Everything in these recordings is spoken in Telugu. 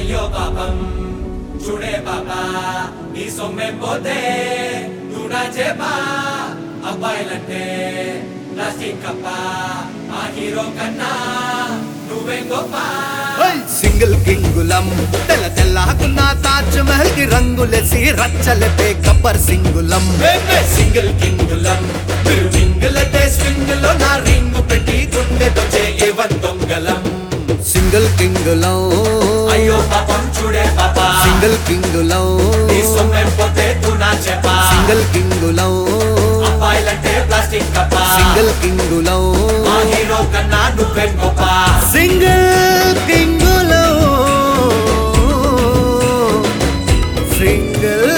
అయ్యో పాపం చూడే పాపా నీ సొమ్మె పోతే నువ్వు చేపా అబ్బాయిలంటే ప్లాస్టిక్ కప్ప ఆ హీరో కన్నా నువ్వే గొప్ప సింగిల్ కింగులం తెల్ల తెల్లకున్న తాజ్ మహల్ కి రంగులేసి రచ్చలపే గబ్బర్ సింగులం సింగిల్ కింగులం మీరు రింగులతే స్వింగ్ లో నా రింగు పెట్టి గుండెతో చేయవన్ దొంగలం సింగిల్ కింగులం అయ్యో పాపం చూడే పాపా సింగిల్ కింగులం నీ సొమ్మె పోతే తు నా చెప్పా సింగిల్ కింగులం అబ్బాయిలంటే ప్లాస్టిక్ కప్ప సింగిల్ కింగులం మా హీరో కన్నా నువ్వే గొప్ప సింగిల్ కింగులం సింగిల్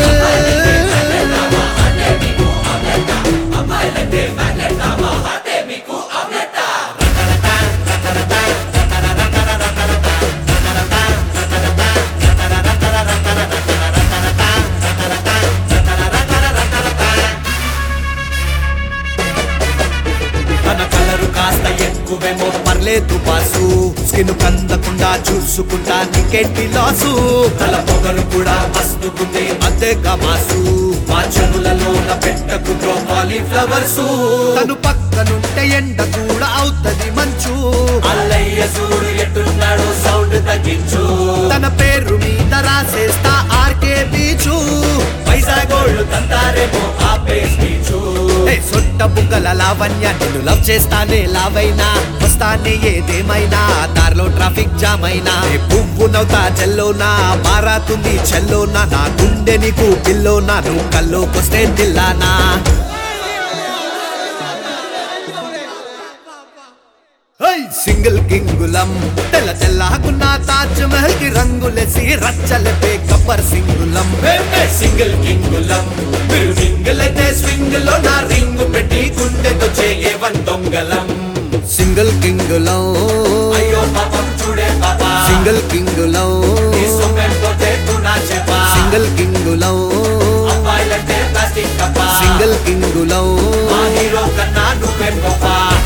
తన కలరు కాస్త ఎక్కువేమో పర్లేదు బాసు స్కిన్ కందకుండా చూసుకుంటా నీకేంటి లాసు తల పొగరు కూడా మస్తుకుంది అదే కమాసు మా చెవులలో పెట్టకు కాలీఫ్లవర్స్ తను పక్కనుంటే ఎండ కూడా అవుతది మంచు అల్లయ్య చూడు ఎట్టున్నాడు సౌండ్ తగ్గించు తన పేరు మీద రాసేస్తా ఆర్కే బీచు వైజాగోళ్ళు తంతారేమో ఆపే స్పీచు ఏ సొట్ట బుగ్గల లావణ్య నిన్ను లవ్ చేస్తానే లావైనా వస్తానే ఏదేమైనా దారిలో ట్రాఫిక్ జామ్ అయినా ఏ పువ్వు నవ్వుతా చెల్లోనా మారాతుంది చెల్లోనా నా గుండె నీకు పిల్లోనా నువ్వు కల్లోకొస్తే దిల్లానా సింగిల్ కింగులం తెల్ల తెల్లకున్న తాజ్ మహల్ కి రంగులేసి రచ్చలపే గబ్బర్ సింగులం సింగిల్ కింగులం మీరు రింగులైతే స్వింగ్ లో నా రింగు పెట్టి గుండెతో చేయవన్ దొంగలం సింగిల్ కింగులం అయ్యో పాపం చూడే పాపా సింగిల్ కింగులం నీ సొమ్మె పోతే తు నా చెప్పా సింగిల్ కింగులం అబ్బాయిలంటే ప్లాస్టిక్ కప్ప సింగిల్ కింగులం మా హీరో కన్నా నువ్వే గొప్ప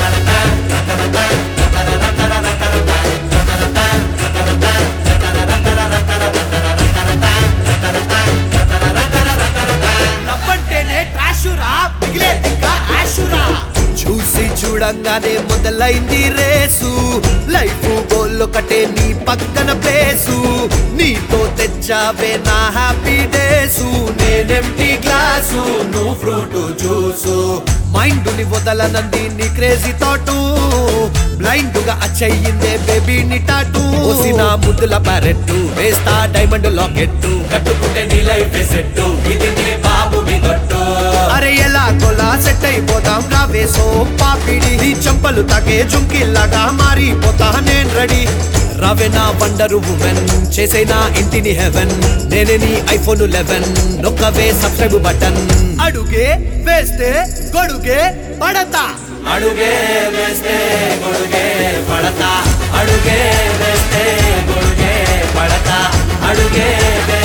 నవ్వంటేనే ట్రాషురా మిగిలేది ఇంకా ఆషురా చూసి చూడంగానే మొదలైంది రేసు లైఫ్ గోల్ ఒకటే నీ పక్కన ప్లేసు నీతో తెచ్చావే నా హ్యాపీ డేసు నేనెంటీ గ్లాసు నువ్వు ఫ్రూట్ జ్యూసు మైండ్ ని వదలనంది నీ క్రేజీ థాటు బ్లైండ్ గా అచ్చయ్యిందే బేబీ ని టాటు ఓసిన ముద్దుల ప్యారెట్టు వేస్తా డైమండ్ లాకెట్టు కట్టుకుంటే నీ లైఫ్ సెట్ ఇది నీ బాబు మీ గట్టు అరే ఎలా కొలా సెట్ అయిపోతాం రావేసో పాపిడి నీ చెంపలు తాకే జుంకిల్లాగా మారిపోతా నేను రెడీ రావే నా వండరు ఉమెన్ చేసే నా ఇంటిని హెవెన్ నేనే నీ ఐఫోన్ లెవెన్ నొక్కవే సబ్స్క్రైబ్ బటన్ అడుగే వేస్తే గొడుగే పడతా అడుగే వేస్తే గొడుగే పడతా అడుగే వేస్తే గొడుగే పడతా అడుగే వేస్తే